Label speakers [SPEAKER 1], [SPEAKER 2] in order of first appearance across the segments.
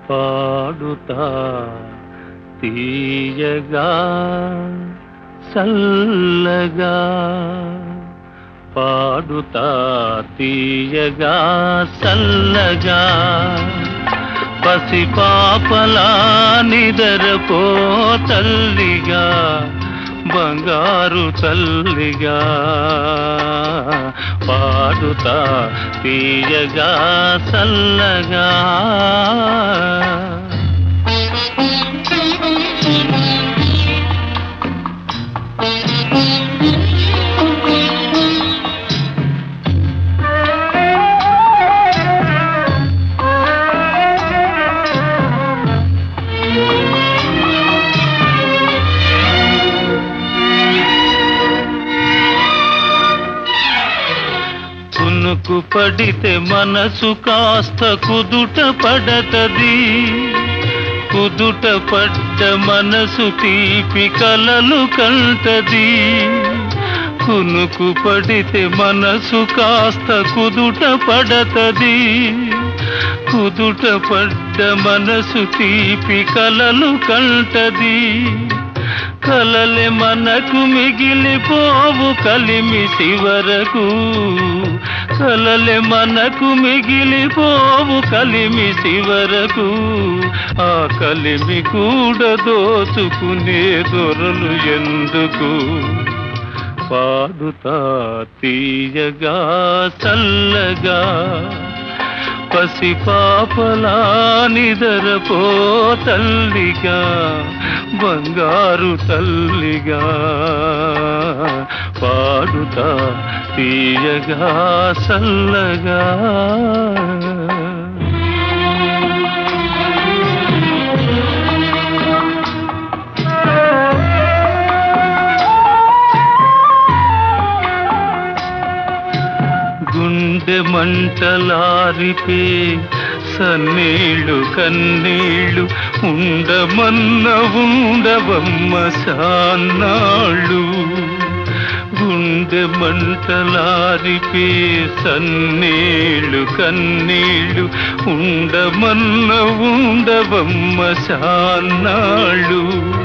[SPEAKER 1] పాడుతా తీయగా సల్లగా పాడుతా తీయగా సల్లగా పసి పాపలా నిదరపో తల్లిగా బంగారు తల్లిగా పాడుతా తీయగా సల్లగా కునుకు పడితే మనసు కాస్త కుదుట పడతది కుదుట పడ్డ మనసు తీపి కలలు కంటది కునుకు పడితే మనసు కాస్త కుదుట పడతది కుదుట పడ్డ మనసు తీపి కలలు కంటది కలలే మనకు మిగిలిపోవు కలిమి శివరకు కలలే మనకు మిగిలిపోవు కలిమి శివరకు ఆ కలిమి కూడా దోచుకునే దొరలు ఎందుకు పాడుతా తీయగా చల్లగా పసి పాపలా నిదరపో తల్లిగా బంగారు తల్లిగా పాడుతా తీయగా సల్లగా గుండె మంటలారిపే సన్నీళ్ళు కన్నీళ్ళు ఉండమన్న ఉండవమ్మ సాన్నాళ్ళు గుండె మంటలారిపే సన్నీళ్ళు కన్నీళ్ళు ఉండమన్న ఉండవమ్మ సాన్నాళ్ళు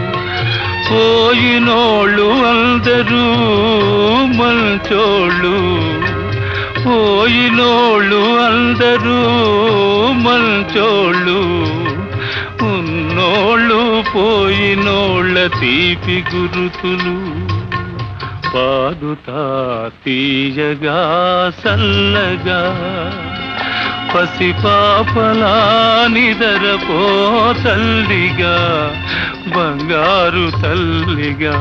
[SPEAKER 1] పోయినోళ్ళు అందరూ మంచోళ్ళు పోయినోళ్ళు అందరూ మంచోళ్ళు ఉన్నోళ్ళు పోయినోళ్ళ తీపి గురుతులు పాడుతా తీయగా సల్లగా పసి పాపలా నిదరపో తల్లిగా బంగారు తల్లిగా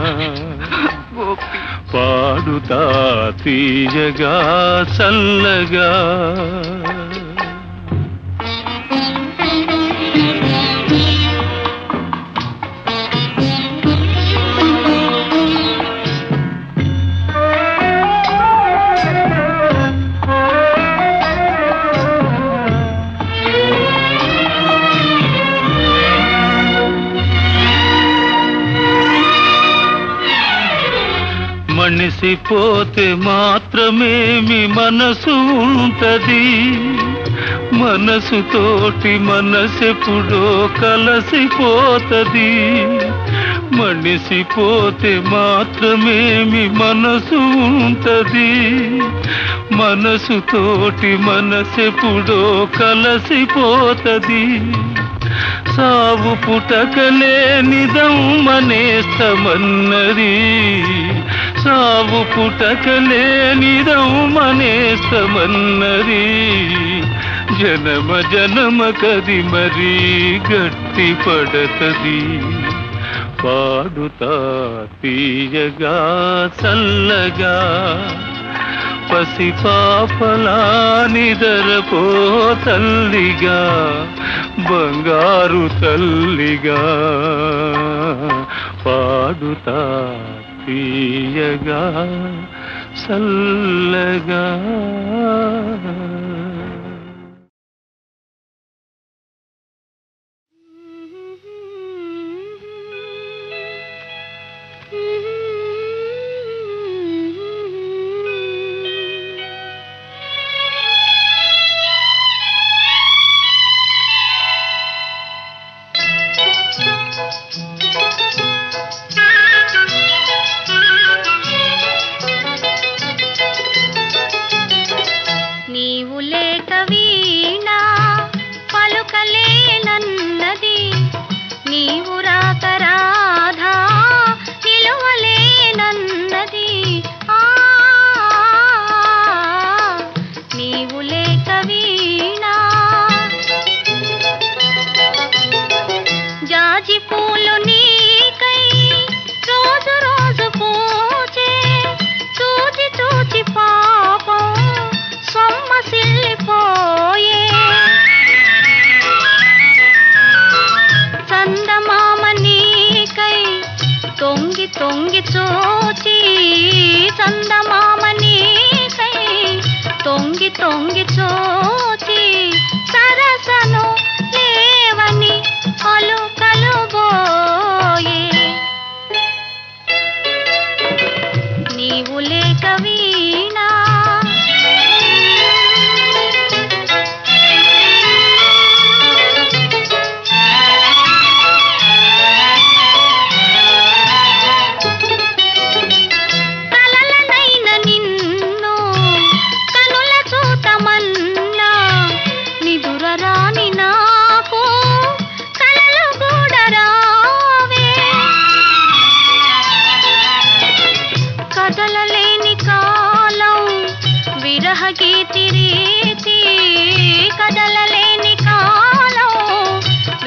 [SPEAKER 1] పాడుతా తీయగా సల్లగా మనిసిపోతే మాత్రమేమి మనసు ఉంటది మనసుతోటి మనసెప్పుడో కలసిపోతది మనిసిపోతే మాత్రమేమి మనసు ఉంటది మనసుతోటి మనసెప్పుడో కలసిపోతది సావు పుటకలే నిజం మనేస్తమన్నది సావు పుటకలే నిజం మనేస్తమన్నది జనమ జనమ కది మరీ గట్టి పడతది పాడుతా తీయగా చల్లగా పసి పాపలా నిదరపో తల్లిగా బంగారు తల్లిగా పాడుతా తీయగా సల్లగా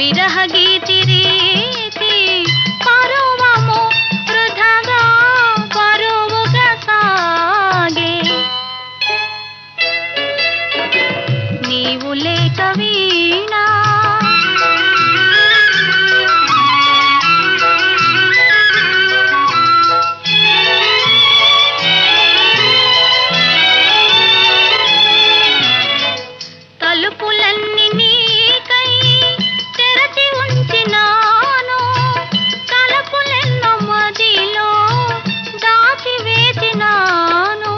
[SPEAKER 2] విరహ గీతి రీతి పరువము వృధగా పరువుగా సాగే నీవు లేక వీణా తలుపులన్నీ నీకై తెరచి ఉంచినాను తలుపులెన్నో మదిలో దాచి వేచినాను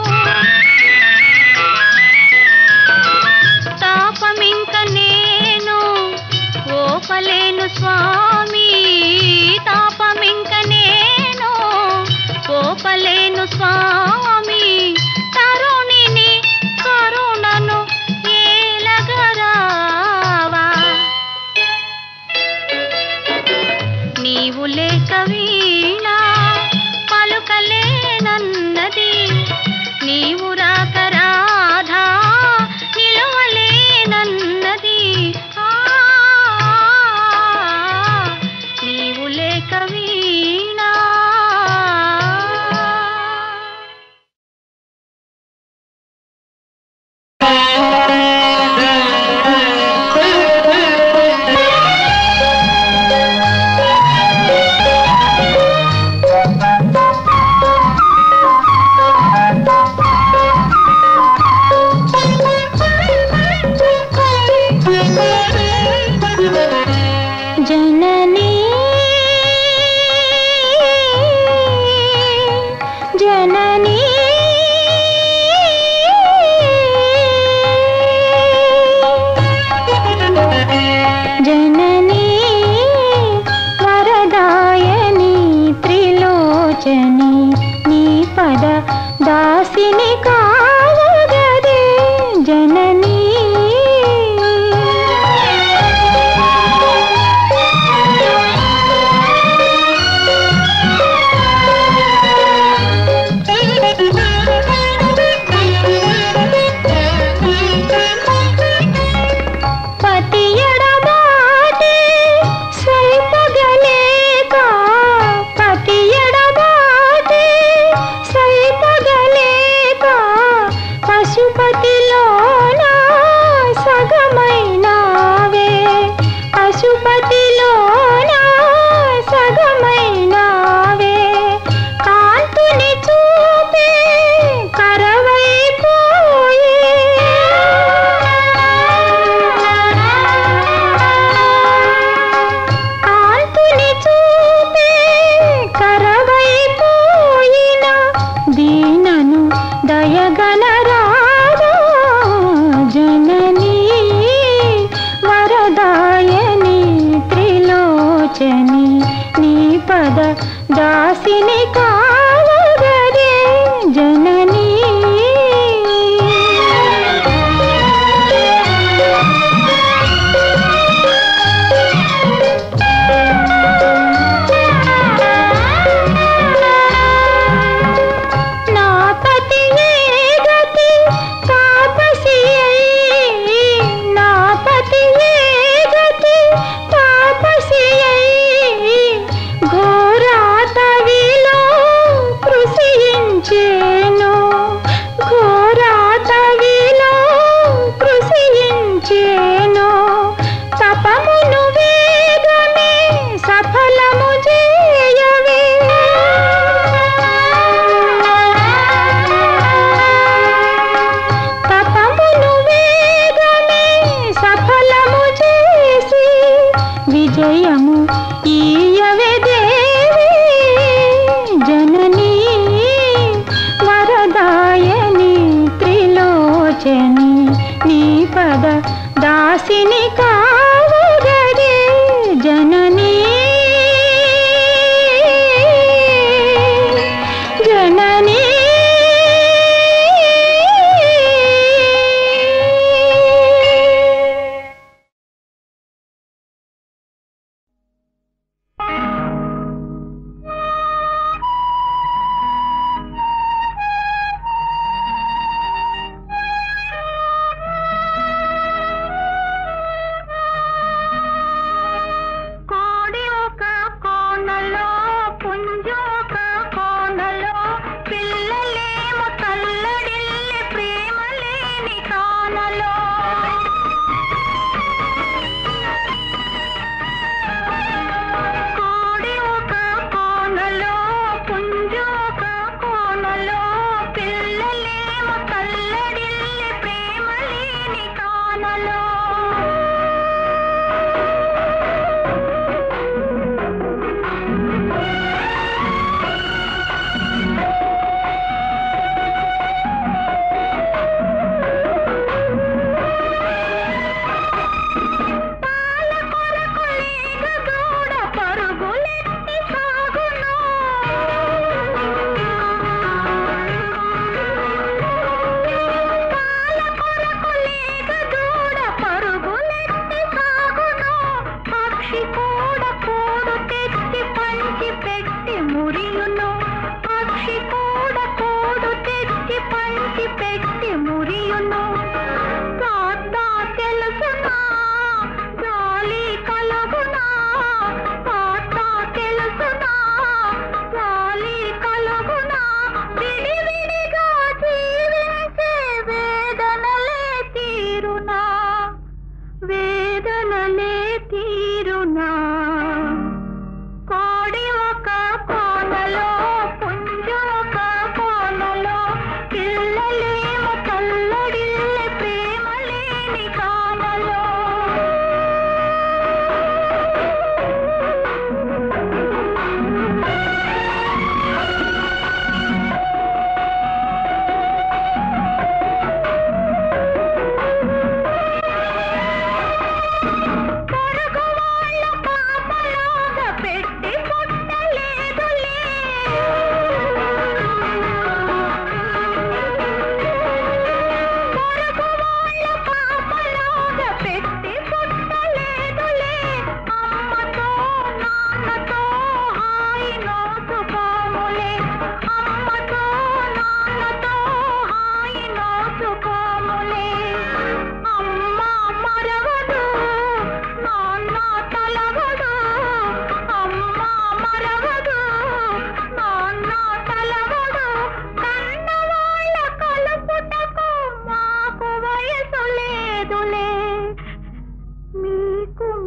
[SPEAKER 2] తాపమింక నేను ఓపలేను స్వామి తాపమింక నేను ఓపలేను స్వామి తరుణిని కరుణను ఏలగరావా నీవు లేక వీణా పలుకలేనన్నది నీవు రాక రాధా నిలవలేనన్నది ఆ, నీవు లేక వీణా జననీ జననీ జననీ వరదాయని త్రిలోచని నీ పద దాసిని కావగదే జననీ పతియడబాటే సైపగలేక పతియడబాటే సైపగలేక పశుపతిలోన సగమైనావే పశుపతిలోన సగమైనావే కాంతుని చూపే కరవైపోయే కాంతుని చూపే కరవైపోయిన దీనను దయగనరారా జననీ వరదాయని త్రిలోచని నీ పద దాసిని కావగరే జననీ నా పతియే గతి తాపసి అయి నా పతియే గతి తాపసి అయి ఘోరాతవిలో కృషించేను ఘోరాతవిలో కృషించేను తపమును వేగమే సఫలము చేయవే తపమును వేగమే సఫలము చేసి విజయము ఈయవే దేవి జననీ వరదాయని త్రిలోచని నీ పద దాసిని కావగదే జననీ జననీ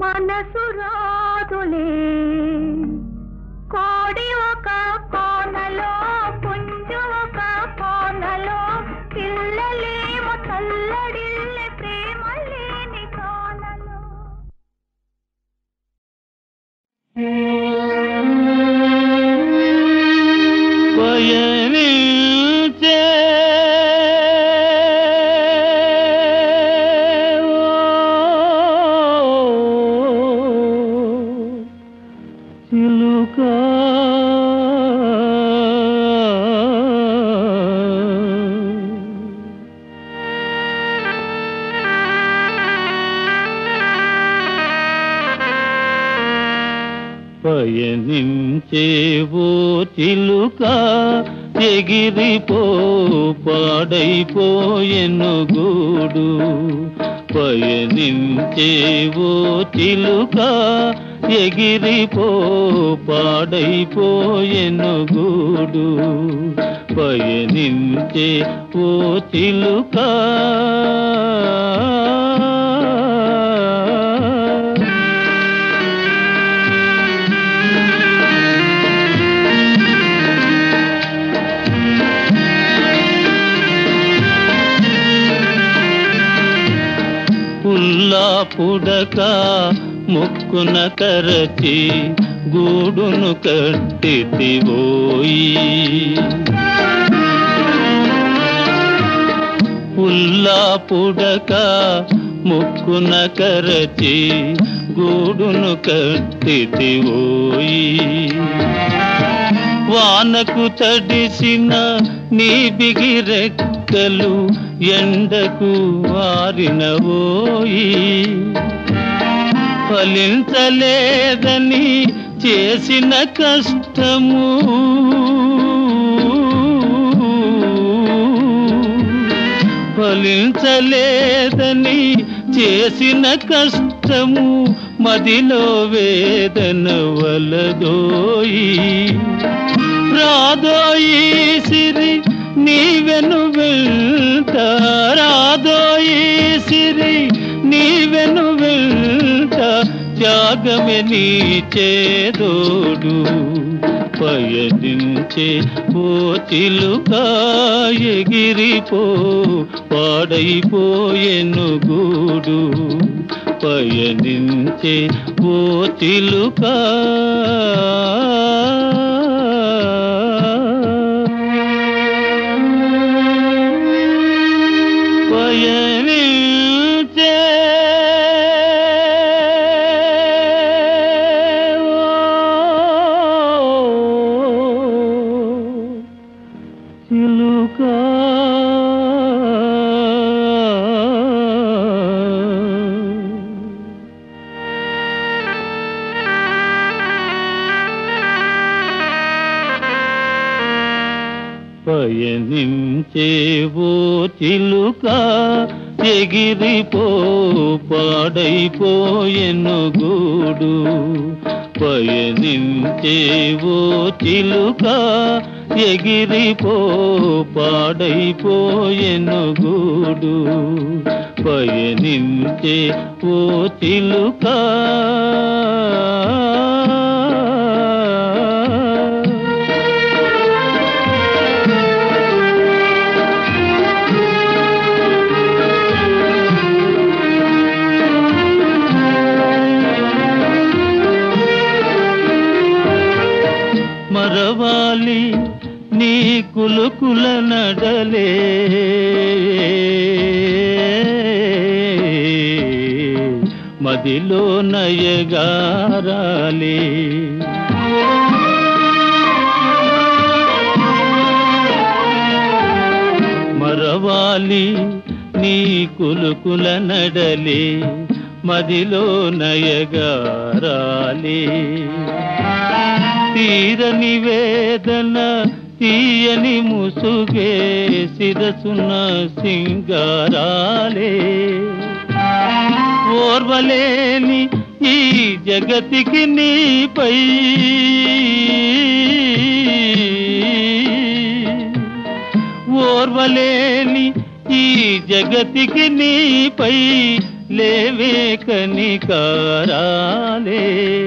[SPEAKER 2] మనసు రాదులే కోడి ఒక కోనలో పుంజు ఒక కోనలో పిల్లలేమో తల్లడిల్లే ప్రేమ లేని కోనలో
[SPEAKER 1] పయనించే చిలుక పయనించేవో చిలుక ఎగిరిపో పాడైపోయెను గూడు పయనించేవో చిలుక ఎగిరిపో పాడైపోయెను గూడు పయనించే ఓ చిలుక పుల్లా పుడక ముక్కున కరచి గూడును కట్టితివోయి పుల్లా పుడక ముక్కున కరచి గూడును కట్టితివోయి వానకు తడిసిన నీ బిగిరెక్కలు ఎండకు ఆరినవోయి ఫలించలేదని చేసిన కష్టము ఫలించలేదని చేసిన కష్టము మదిలో వేదన వలదోయి రాదోయి సిరి నీవెను వెళ్త రాదోయి సిరి నీవెను వెళ్త త్యాగమే నీ చేదోడు పయనించే ఓ చిలుక ఎగిరిపో పాడైపోయెను గూడు పయనించే ఓ చిలుక పయనించే ఓ చిలుక పయనించేవో చిలుక ఎగిరిపో పాడైపోయెను గూడు పయనించేవో చిలుక ఎగిరిపో పాడైపోయెను గూడు పయనించే ఓ చిలుక మరవాలి నీ కులుకుల నడలే మదిలో నయగారాలే మరవాలి నీ కులుకుల నడలే మదిలో నయగారాలే తీరని వేదన తీయని ముసుగే శిరసున సింగారాలే ఓర్వలేని ఈ జగతికి నీపై ఓర్వలేని ఈ జగతికి నీపై లేవే కనికారాలే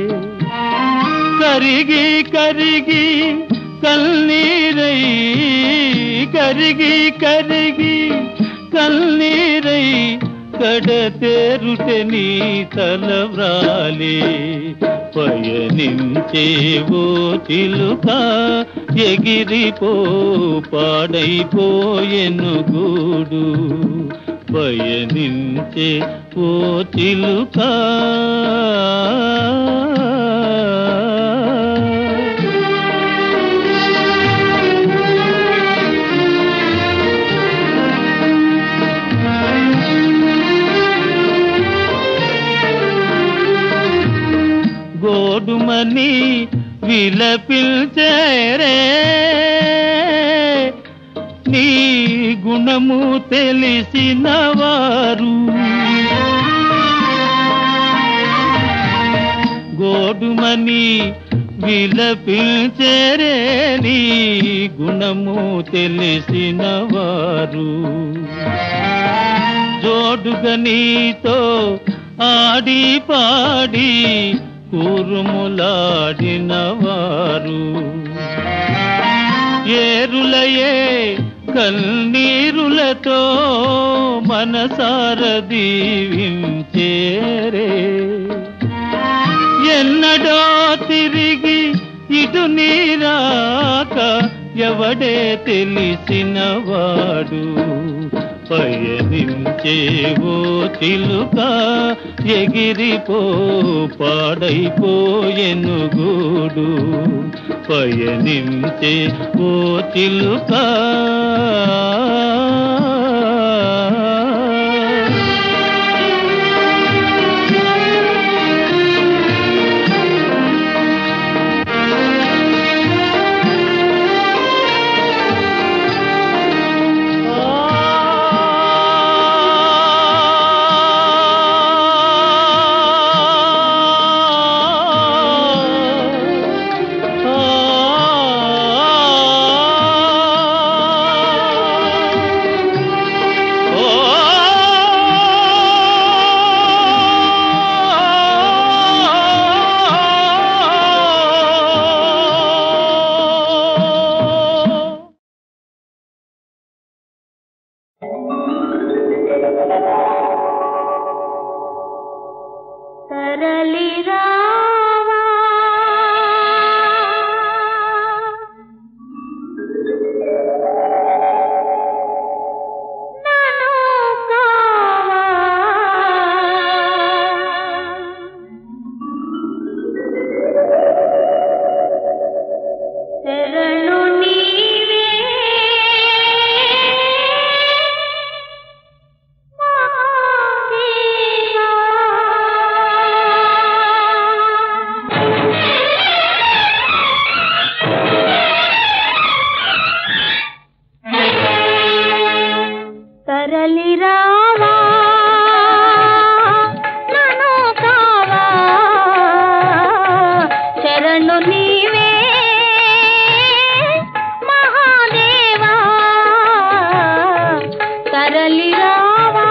[SPEAKER 1] కరిగి కరిగి కల్నీరై కరిగి కరిగి కల్నీరై కడతేరుట నీ తలవ్రాలే పయనించేవో చిలుక ఎగిరిపో పాడైపోయెను గూడు పయనించే ఓ చిలుక గోడుమని విలపిల్చేరే నీ గుణము తెలిసిన వారు గోడుమని విలపిల్చేరే నీ గుణము తెలిసిన వారు జోడుగా నీతో ఆడి పాడి కూరుములాడిన వారు ఏరులయే కన్నీరులతో మనసార దీవించేరే ఎన్నడో తిరిగి ఇటు నీరాక ఎవడే తెలిసిన వాడు పయనించేవో చిలుక ఎగిరిపో పాడైపోయెను గూడు పయనించే ఓ చిలుక
[SPEAKER 2] తరలి రావా నన్ను కావా శరణు నీవే తరలి రావా నన్ను కావా శరణు నీవే మహాదేవా తరలి రావా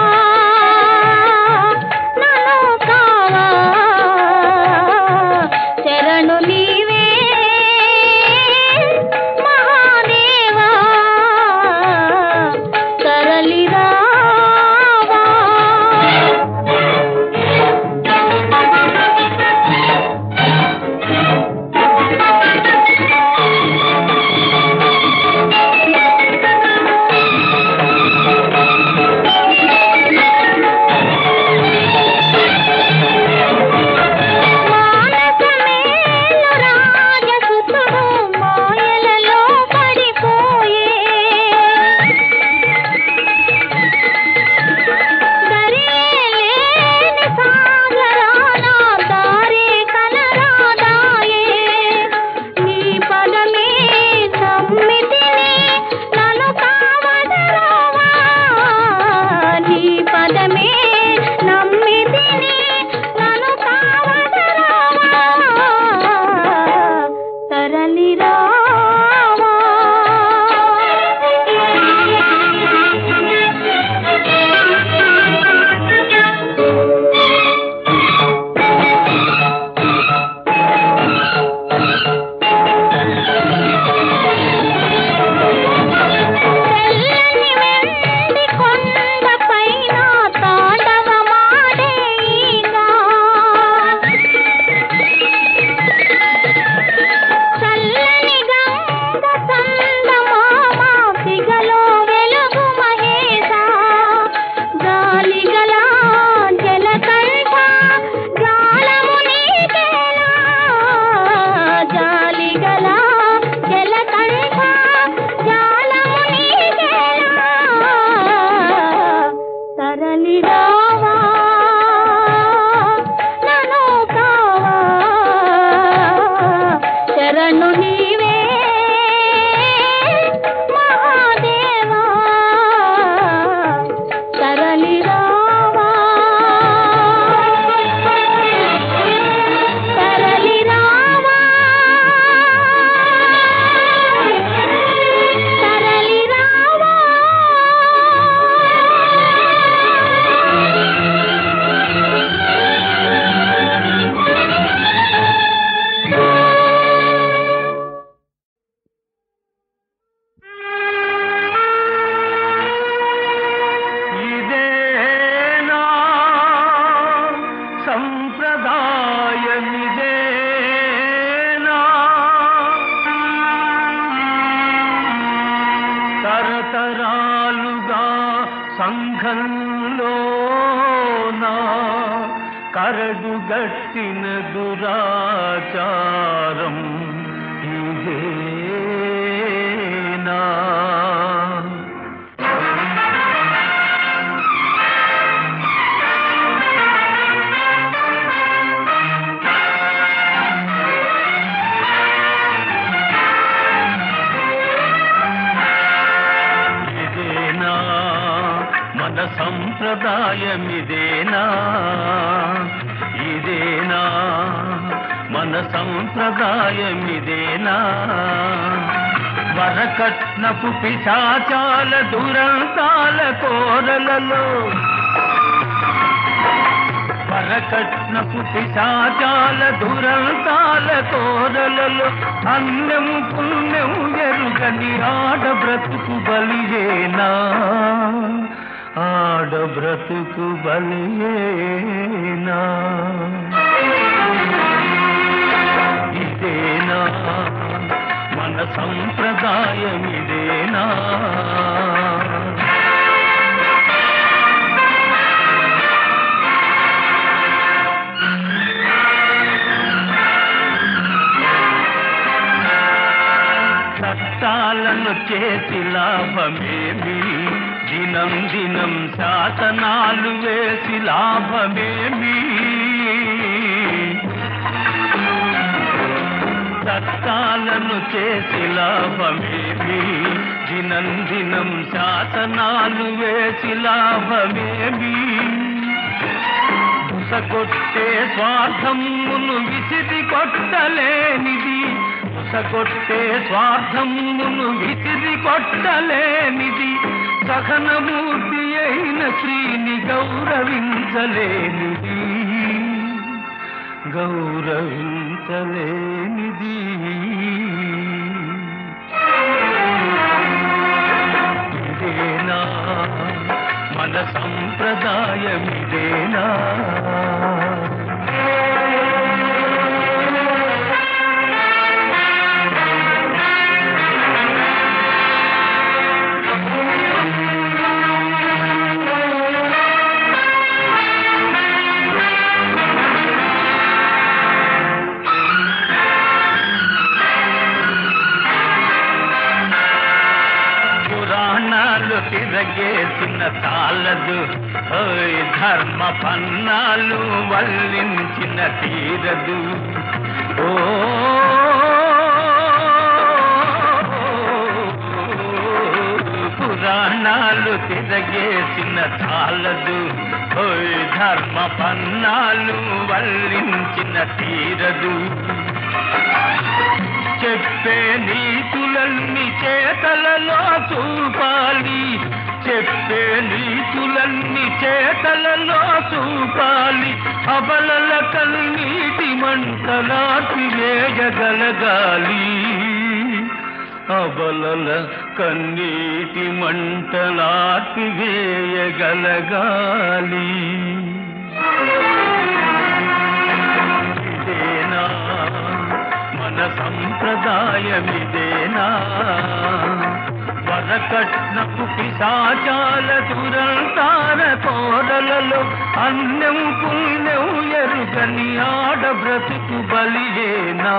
[SPEAKER 2] నన్ను కావా శరణు నీవే మహాదేవా తరలి రావా శరణు నీవే మహాదేవా తరలి రావా తరలి రావా తరలి రావా
[SPEAKER 1] ఇదేనా సంప్రదాయమిదేనా తరతరాలుగా సంఘంలోనా కరడుగట్టిన దురాచారం ఇదేనా ఇదేనా మన సంప్రదాయమిదేనా ఇదేనా మన సంప్రదాయమిదేనా వరకట్నపు పిశాచాల దురంతాల కోరలలో వరకట్నపు పిశాచాల దురంతాల కోరలలో అన్నము పుణ్యము ఎరుగని ఆడ బ్రతుకు బలియేనా ఆడ బ్రతుకు బలియేనా ఇదేనా మన సంప్రదాయం ఇదేనా చట్టాలను చేసి లాభమేమి దినం దినం శాసనాలు వేసి లాభమేమి చట్టాలను చేసి లాభమేమి దినం దినం శాసనాలు వేసి లాభమేమి ఉసగొట్టే స్వార్థమును విసిరి కొట్టలేనిది ఉసగొట్టే స్వార్థమును విసిరి కొట్టలేనిది సహనమూర్తి అయిన శ్రీని గౌరవించలేనిది గౌరవించలేనిది ఇదేనా మన సంప్రదాయమిదేనా పురాణాలు తిరగేసిన చాలదు ఓయ్ ధర్మ పన్నాలు వల్లించిన తీరదు ఓ పురాణాలు తిరగేసిన చాలదు ఓయ్ ధర్మ పన్నాలు వల్లించిన తీరదు చెప్పే నీతులన్నీ చేతలలో చూపాలి చెప్పే నీతులన్నీ చేతలలో చూపాలి అబలల కన్నీటి మంటలాటి వేయగలగాలి అబలల కన్నీటి మంటలాటి వేయగలగాలి ఇదేనా మన సంప్రదాయమిదేనా వరకట్నపు పిశాచాల దురంతార కోరలలో అన్నం పుణ్యం ఎరుగని ఆడ బ్రతుకు బలియేనా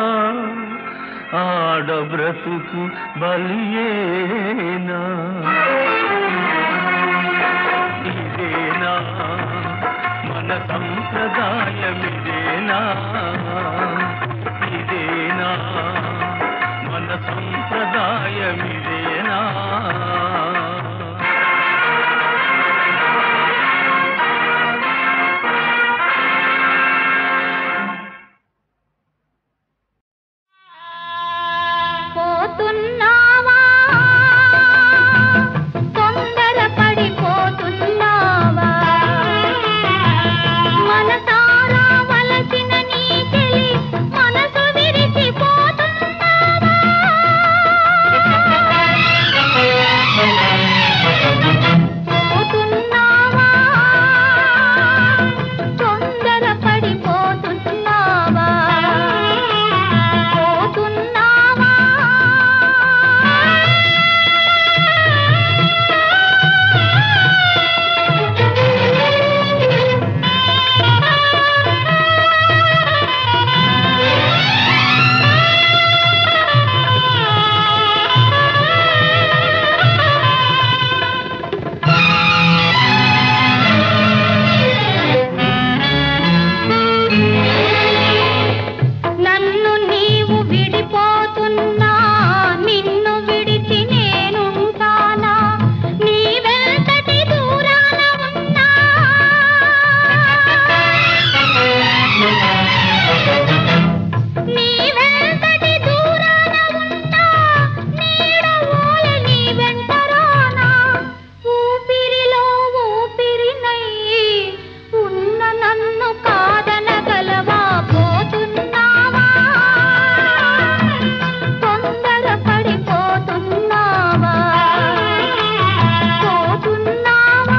[SPEAKER 1] ఆడ బ్రతుకు బలియేనా ఇదేనా మన సంప్రదాయమిదేనా ఇదేనా న్యాయమిదేనా
[SPEAKER 2] పోతున్నావా తొందర పడిపోతున్నావా మనసారా వలసిన నీ చెలి మనసు విరిచిపోతున్నావా పోతున్నావా తొందర పడిపోతున్నావా పోతున్నావా నన్ను నీవు విడిపోతున్నా నిన్ను విడిచి నేనుంటానా నీ వెంటటి దూరాన ఉన్నా నీ వెంటటి దూరాన ఉన్నా నీడ ఓల నీ వెంట రానా ఊపిరిలో ఊపిరినై ఉన్న నన్ను కాదనగలవా పోతున్నావా తొందర పడిపోతున్నావా పోతున్నావా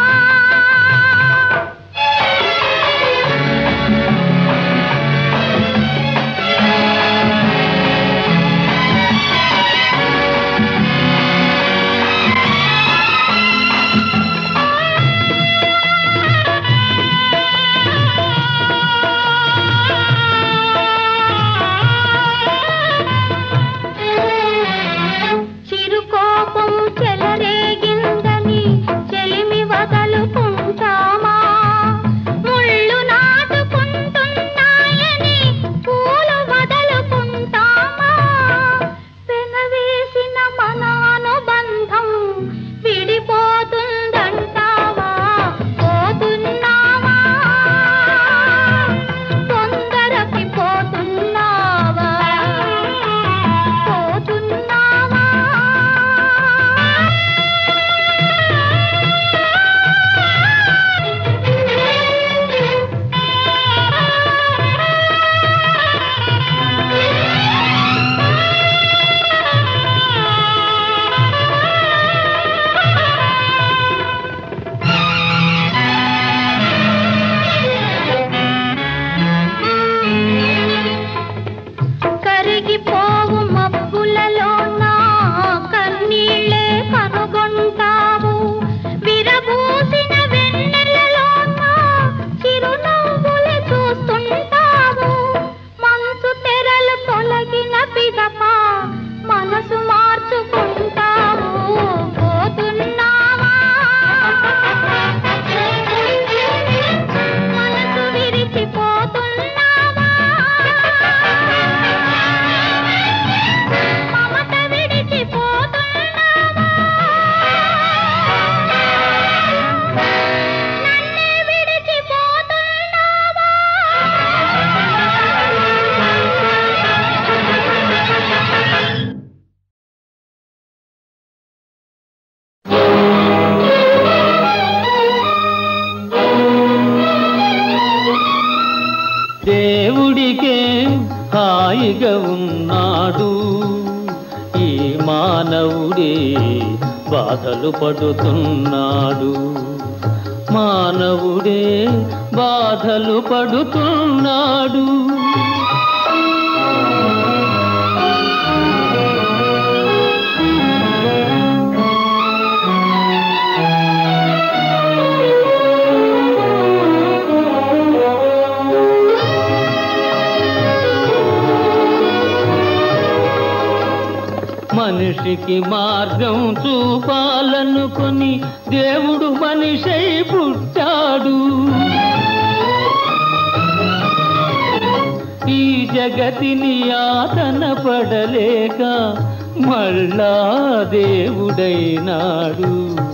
[SPEAKER 2] చిరుకోపం చెలరేగిందని చెలిమి వదలుకుంటామా ముళ్ళు నాటుకుంటున్నాయని పూలు వదలుకుంటామా పెనవేసిన మన అనుబంధం విడిపోతుందంటావా పోతున్నావా తొందరకి పోతున్నావా పోతున్నావా కరిగిపోవు మబ్బులలోన కన్నీళ్ళే కనుగొంటావు విరబూసిన వెన్నెలలోన చిరునవ్వులే చూస్తుంటావు మనసు తెరలు తొలగిన పిదప మనసు మార్చుకుంటావు పోతున్నావా మనసు విరిచిపోతున్నావా మమత విడిచిపోతున్నావా నన్నే విడిచిపోతున్నావా
[SPEAKER 1] దేవుడికే హాయిగా ఉన్నాడు ఈ మానవుడే బాధలు పడుతున్నాడు మానవుడే బాధలు పడుతున్నాడు మనిషికి మార్గం చూపాలనుకొని దేవుడు మనిషై పుట్టాడు ఈ జగతిని యాతన పడలేక మళ్ళా దేవుడైనాడు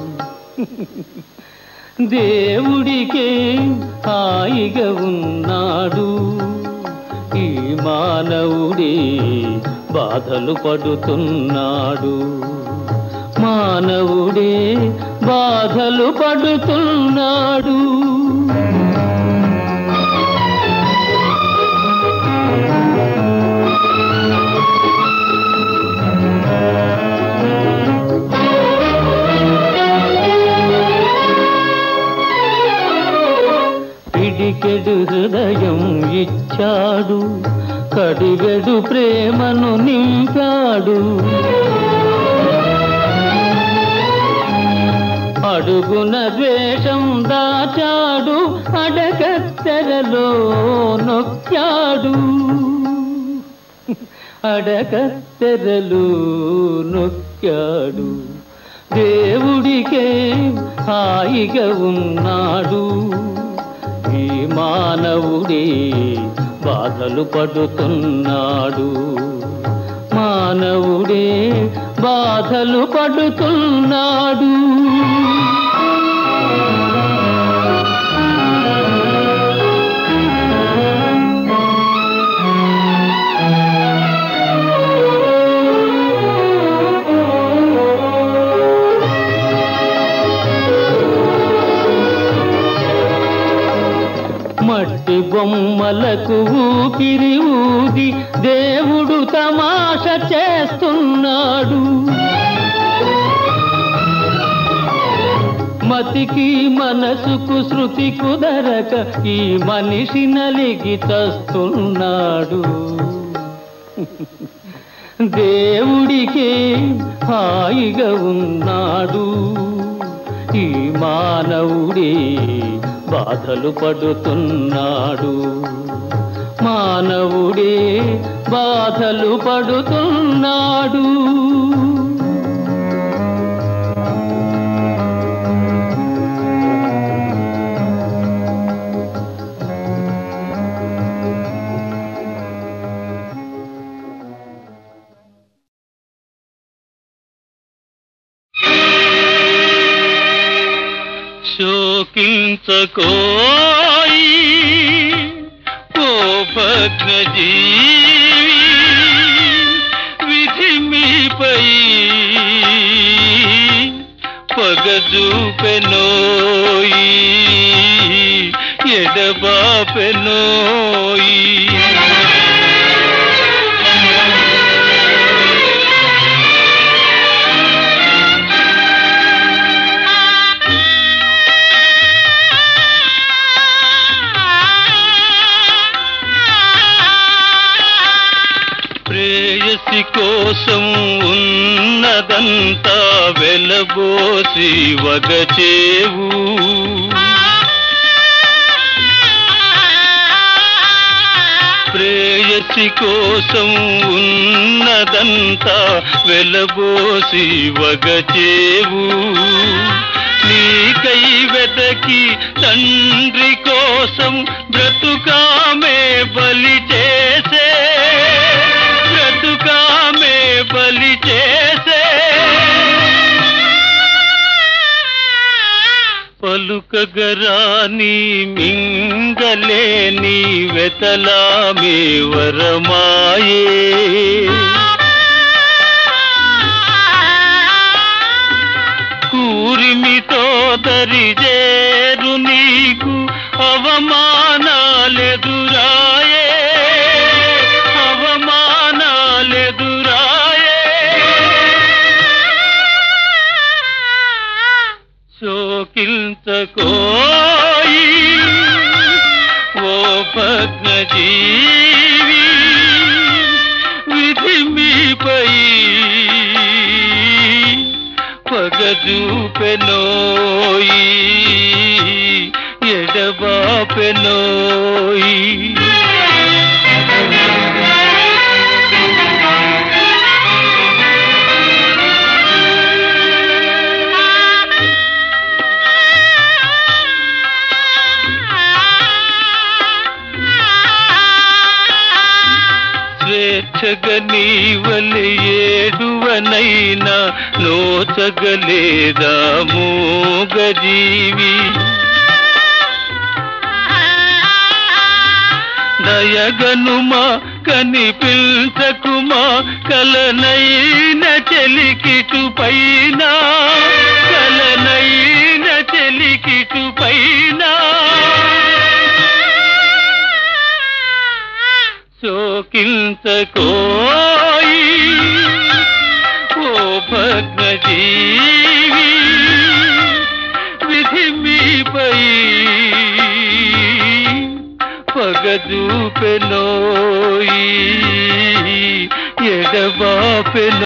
[SPEAKER 1] దేవుడికే హాయిగా ఉన్నాడు ఈ మానవుడే బాధలు పడుతున్నాడు మానవుడే బాధలు పడుతున్నాడు పిడికెడు హృదయం ఇచ్చాడు కడిగడు ప్రేమను నింపాడు అడుగున ద్వేషం దాచాడు అడగత్తెరలో నొక్కాడు అడగత్తెరలు నొక్కాడు దేవుడికే హాయిగా ఉన్నాడు ఈ మానవుడే బాధలు పడుతున్నాడు మానవుడే బాధలు పడుతున్నాడు మట్టి బొమ్మలకు ఊపిరి ఊది దేవుడు తమాష చేస్తున్నాడు మతికి మనసుకు శృతి కుదరక ఈ మనిషి నలిగి చస్తున్నాడు దేవుడికే హాయిగా ఉన్నాడు ఈ మానవుడే బాధలు పడుతున్నాడు మానవుడే బాధలు పడుతున్నాడు శోకించకోయి ఓ భగ్నజీవి విధి మీపై పగజూపెనోయి ఎడబాపెనోయి ప్రేయసి కోసం ఉన్నదంతా వెలబోసి వగచేవు ప్రేయసి కోసం ఉన్నదంతా వెలబోసి వగచేవు నీకై వెదకి తండ్రి కోసం బ్రతుకామే బలి చేసే బ్రతుకామే బలి చేసే పలుకగరాని మింగలేని వెతలామే వరమాయే కూరిమితో దరిజేరు నీకు అవమానాలెదురాయే అవమానాలెదురాయే శోకించకోయి ఓ భగ్నజీవి విధి మీపై పగజూపెనోయి ఎడబాపెనోయి స్వేచ్ఛగ నీవలి ఏడువ విలువనైనా నోచగలేదా మూగజీవి దయగనుమా కనిపించకుమా కలనైన చెలికిటు పైన కలనైన చెలికిటు పైన శోకించకోయి ఓ భగ్నజీవి విధి మీపై పగదూపెనోయి ఎడబాపెనో